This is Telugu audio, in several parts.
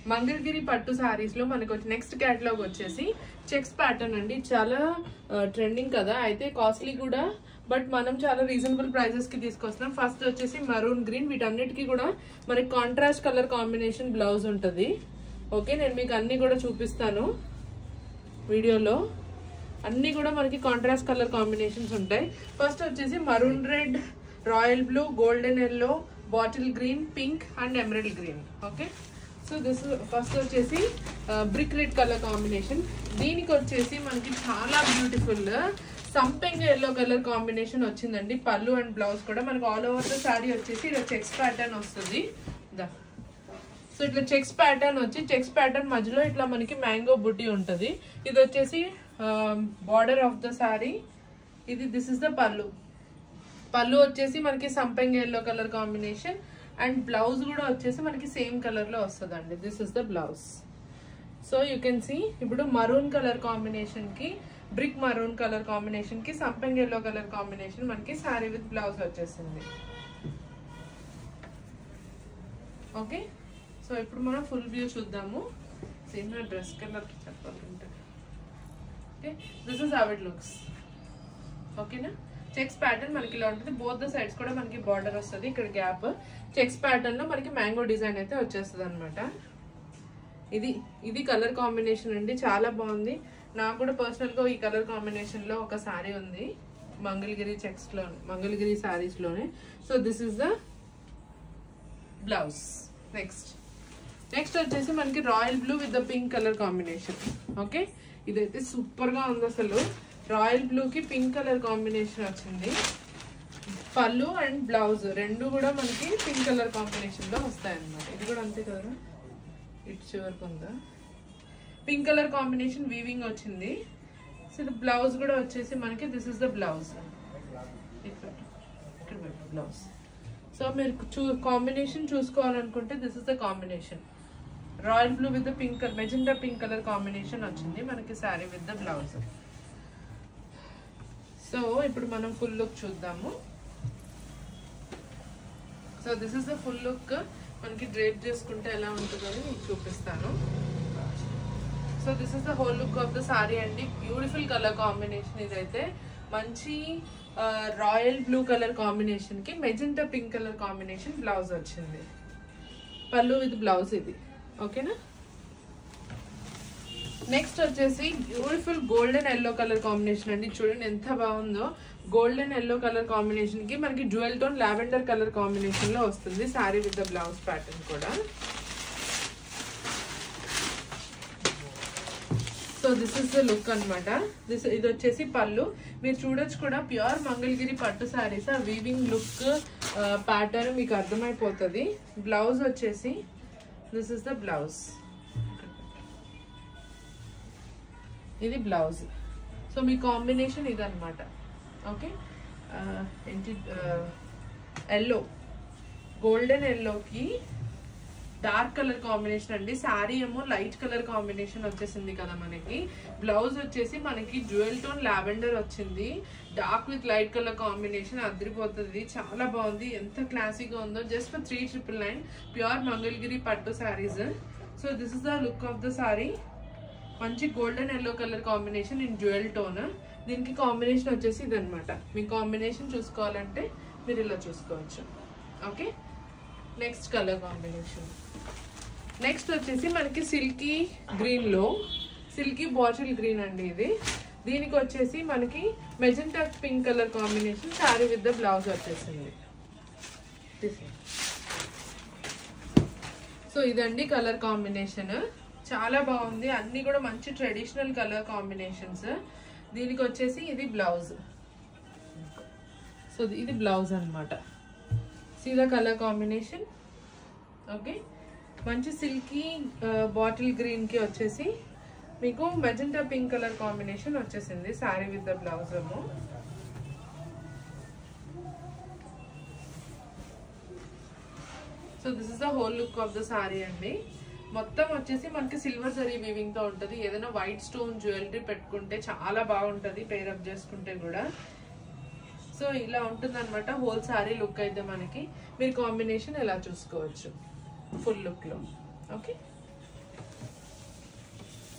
మంగళగిరి పట్టు సారీస్ లో మనకు వచ్చి నెక్స్ట్ క్యాటలాగ్ వచ్చేసి చెక్స్ ప్యాటర్న్ అండి చాలా ట్రెండింగ్ కదా అయితే కాస్ట్లీ కూడా బట్ మనం చాలా రీజనబుల్ ప్రైసెస్ కి తీసుకొస్తున్నాం ఫస్ట్ వచ్చేసి మరూన్ గ్రీన్ వీటన్నిటికీ కూడా మనకి కాంట్రాస్ట్ కలర్ కాంబినేషన్ బ్లౌజ్ ఉంటుంది ఓకే నేను మీకు అన్ని కూడా చూపిస్తాను వీడియోలో అన్ని కూడా మనకి కాంట్రాస్ట్ కలర్ కాంబినేషన్స్ ఉంటాయి ఫస్ట్ వచ్చేసి maroon red royal blue golden yellow bottle green pink and emerald green okay so this first వచ్చేసి బ్రిక్ రెడ్ కలర్ కాంబినేషన్ దీనికి వచ్చేసి మనకి చాలా బ్యూటిఫుల్ సంపెంగ ఎల్లో కలర్ కాంబినేషన్ వచ్చిందండి పళ్ళు అండ్ బ్లౌజ్ కూడా మనకి ఆల్ ఓవర్ ద సారీ వచ్చేసి ఇలా చెక్స్ ప్యాటర్న్ వస్తుంది దా సో ఇట్లా చెక్స్ ప్యాటర్న్ వచ్చి చెక్స్ ప్యాటర్న్ మధ్యలో ఇట్లా మనకి మ్యాంగో బుట్టి ఉంటుంది ఇది వచ్చేసి బార్డర్ ఆఫ్ ద సారీ ఇది దిస్ ఇస్ ద పళ్ళు పళ్ళు వచ్చేసి మనకి సంపెంగ yellow colour combination and blouse కూడా వచ్చేసి మనకి సేమ్ కలర్ లో వస్తుందండి this is the blouse so you can see ఇప్పుడు మరూన్ కలర్ కాంబినేషన్ కి బ్రిక్ మరూన్ కలర్ కాంబినేషన్ కి సంపెంగ ఎల్లో కలర్ కాంబినేషన్ మనకి సారీ విత్ బ్లౌజ్ వచ్చేసింది ఓకే సో ఇప్పుడు మనం ఫుల్ వ్యూ చూద్దాము సేమ్ నా డ్రెస్ కలర్ చెప్పాలంటే okay this is how it looks ఓకేనా చెక్స్ ప్యాటర్న్ మనకి ఇలా ఉంటుంది బోత్ ద సైడ్స్ కూడా మనకి బార్డర్ వస్తుంది ఇక్కడ గ్యాప్ చెక్స్ ప్యాటర్న్ లో మనకి మ్యాంగో డిజైన్ అయితే వచ్చేస్తుంది అనమాట ఇది ఇది కలర్ కాంబినేషన్ అండి చాలా బాగుంది నాకు కూడా పర్సనల్ గా ఈ కలర్ కాంబినేషన్ లో ఒక సారీ ఉంది మంగళగిరి చెక్స్ లో మంగళగిరి సారీస్ లోనే so this is the blouse next next వచ్చేసి మనకి royal blue with the pink colour combination okay ఇదైతే సూపర్ గా ఉంది అసలు రాయల్ బ్లూ కి పింక్ కలర్ కాంబినేషన్ వచ్చింది పళ్ళు అండ్ బ్లౌజ్ రెండు కూడా మనకి పింక్ కలర్ కాంబినేషన్ లో వస్తాయి అన్నమాట ఇది కూడా అంతే కదా ఇటు చివరికి ఉందా పింక్ కలర్ కాంబినేషన్ వీవింగ్ వచ్చింది సో ఇది బ్లౌజ్ కూడా వచ్చేసి మనకి దిస్ ఇస్ ద బ్లౌజ్ ఇక్కడ ఇక్కడ బ్లౌజ్ సో మీరు చూ కాంబినేషన్ చూసుకోవాలనుకుంటే this is the combination royal blue with the pink magenta pink colour combination వచ్చింది మనకి sari with the blouse so ఇప్పుడు మనం ఫుల్ లుక్ చూద్దాము so this is the full look మనకి డ్రేప్ చేసుకుంటే ఎలా ఉంటుందో మీకు చూపిస్తాను so this is the whole look of the sari అండి బ్యూటిఫుల్ కలర్ కాంబినేషన్ ఇదైతే మంచి రాయల్ బ్లూ కలర్ కాంబినేషన్ కి magenta pink colour combination blouse వచ్చింది పళ్ళు విత్ బ్లౌజ్ ఇది ఓకేనా నెక్స్ట్ వచ్చేసి beautiful golden yellow colour combination అండి చూడండి ఎంత బాగుందో గోల్డెన్ ఎల్లో కలర్ కాంబినేషన్ కి మనకి jewel tone lavender colour combination లో వస్తుంది sari with the blouse pattern కూడా so this is the look అనమాట దిస్ ఇది వచ్చేసి పళ్ళు మీరు చూడొచ్చు కూడా ప్యూర్ మంగళగిరి పట్టు శారీస్ ఆ వీవింగ్ లుక్ ప్యాటర్న్ మీకు అర్థమైపోతుంది బ్లౌజ్ వచ్చేసి దిస్ ఇస్ ద బ్లౌజ్ ఇది బ్లౌజ్ సో మీ కాంబినేషన్ ఇదన్నమాట ఓకే ఏంటి ఎల్లో గోల్డెన్ ఎల్లోకి డార్క్ కలర్ కాంబినేషన్ అండి శారీ ఏమో లైట్ కలర్ కాంబినేషన్ వచ్చేసింది కదా మనకి బ్లౌజ్ వచ్చేసి మనకి జ్యువెల్ టోన్ లావెండర్ వచ్చింది dark with light colour combination అదిరిపోతుంది చాలా బాగుంది ఎంత క్లాసీగా ఉందో just for three triple nine pure Mangalagiri పట్టు saris so this is the look of the sari మంచి golden yellow colour combination in jewel tone దీనికి కాంబినేషన్ వచ్చేసి ఇదనమాట మీ కాంబినేషన్ చూసుకోవాలంటే మీరు ఇలా చూసుకోవచ్చు okay next colour combination next వచ్చేసి మనకి సిల్కీ గ్రీన్ లో సిల్కీ బాటిల్ గ్రీన్ అండి ఇది దీనికి వచ్చేసి మనకి magenta pink colour combination sari with the blouse వచ్చేసింది సో ఇదండి కలర్ కాంబినేషన్ చాలా బాగుంది అన్ని కూడా మంచి ట్రెడిషనల్ కలర్ కాంబినేషన్స్ దీనికి వచ్చేసి ఇది బ్లౌజ్ సో ఇది బ్లౌజ్ అనమాట సీదా కలర్ కాంబినేషన్ ఓకే మంచి సిల్కీ బాటిల్ గ్రీన్ కి వచ్చేసి మీకు మెజెంటా పింక్ కలర్ కాంబినేషన్ వచ్చేసింది శారీ విత్ ద బ్లౌజ్ ఏమో so this is the whole look of the sari అండి మొత్తం వచ్చేసి మనకి సిల్వర్ జరీ వీవింగ్ తో ఉంటది ఏదైనా వైట్ స్టోన్ జ్యువెలరీ పెట్టుకుంటే చాలా బాగుంటది పేరప్ చేసుకుంటే కూడా సో ఇలా ఉంటుంది అనమాట హోల్ సారీ లుక్ అయితే మనకి మీరు కాంబినేషన్ ఎలా చూసుకోవచ్చు ఫుల్ లుక్ లో ఓకే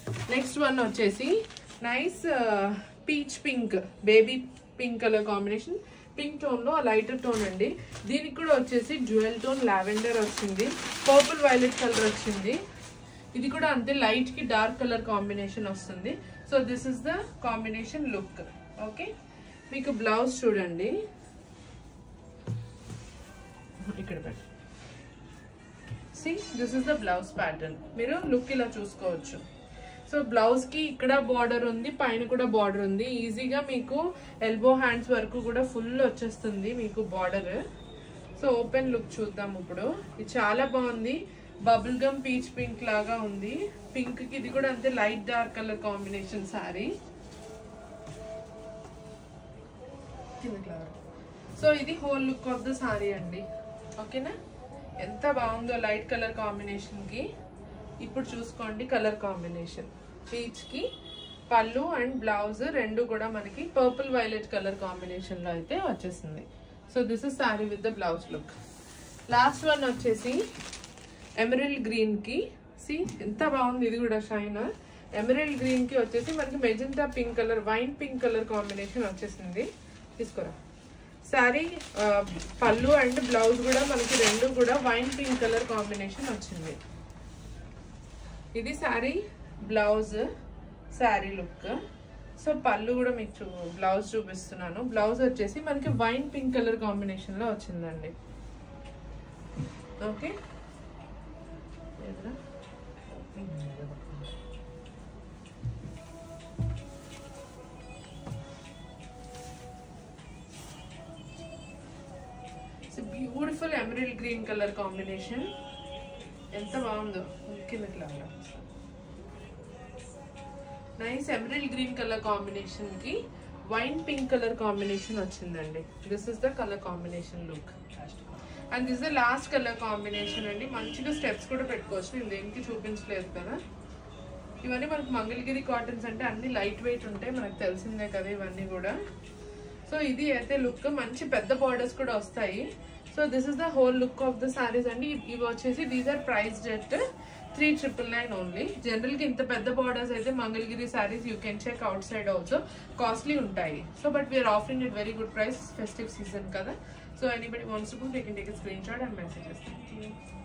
నెక్స్ట్ వన్ వచ్చేసి nice peach pink baby pink colour combination pink tone లో లైటర్ టోన్ అండి దీనికి కూడా వచ్చేసి జ్యువెల్ టోన్ లావెండర్ వచ్చింది పర్పుల్ వైలెట్ కలర్ వచ్చింది ఇది కూడా అంతే లైట్ కి డార్క్ కలర్ కాంబినేషన్ వస్తుంది so this is the combination look okay మీకు బ్లౌజ్ చూడండి ఇక్కడ పెట్టు సి this is the blouse pattern మీరు లుక్ ఇలా చూసుకోవచ్చు సో బ్లౌజ్ కి ఇక్కడ బార్డర్ ఉంది పైన కూడా బార్డర్ ఉంది ఈజీగా మీకు ఎల్బో హ్యాండ్స్ వరకు కూడా ఫుల్ వచ్చేస్తుంది మీకు బార్డర్ సో ఓపెన్ లుక్ చూద్దాం ఇప్పుడు ఇది చాలా బాగుంది బబుల్ గమ్ పీచ్ పింక్ లాగా ఉంది పింక్ కి ఇది కూడా అంతే light dark colour combination sari so ఇది whole look of the sari అండి ఓకేనా ఎంత బాగుందో లైట్ కలర్ కాంబినేషన్ కి ఇప్పుడు చూసుకోండి కలర్ కాంబినేషన్ పీచ్ కి పళ్ళు అండ్ బ్లౌజ్ రెండు కూడా మనకి పర్పుల్ వైలెట్ కలర్ కాంబినేషన్ లో అయితే వచ్చేసింది so this is sari with the blouse look last one వచ్చేసి ఎమరల్డ్ గ్రీన్ కి సి ఎంత బాగుంది ఇది కూడా షైన్ ఎమరల్డ్ గ్రీన్ కి వచ్చేసి మనకి magenta pink colour wine pink colour combination వచ్చేసింది తీసుకురా శారీ పళ్ళు అండ్ బ్లౌజ్ కూడా మనకి రెండు కూడా వైన్ పింక్ కలర్ కాంబినేషన్ వచ్చింది ఇది sari blouse sari look so పళ్ళు కూడా మీకు చూ బ్లౌజ్ చూపిస్తున్నాను బ్లౌజ్ వచ్చేసి మనకి వైన్ పింక్ కలర్ కాంబినేషన్ లో వచ్చిందండి okay beautiful emerald green colour combination ఎంత బాగుందో కిందకి లాగా nice emerald green colour combination కి వైన్ పింక్ కలర్ కాంబినేషన్ వచ్చిందండి this is the colour combination look and this the last colour combination అండి మంచిగా స్టెప్స్ కూడా పెట్టుకోవచ్చు నేను దేనికి చూపించలేదు కదా ఇవన్నీ మనకు మంగళగిరి కాటన్స్ అంటే అన్ని లైట్ వెయిట్ ఉంటాయి మనకు తెలిసిందే కదా ఇవన్నీ కూడా సో ఇది అయితే లుక్ మంచి పెద్ద బార్డర్స్ కూడా వస్తాయి so this is the whole look of the saris అండి ఇవి వచ్చేసి these are priced at three triple nine only జనరల్గా ఇంత పెద్ద బార్డర్స్ అయితే Mangalagiri saris you can check outside also costly ఉంటాయి so but we're offering it very good price festive season కదా so anybody wants to they can take screenshot and messages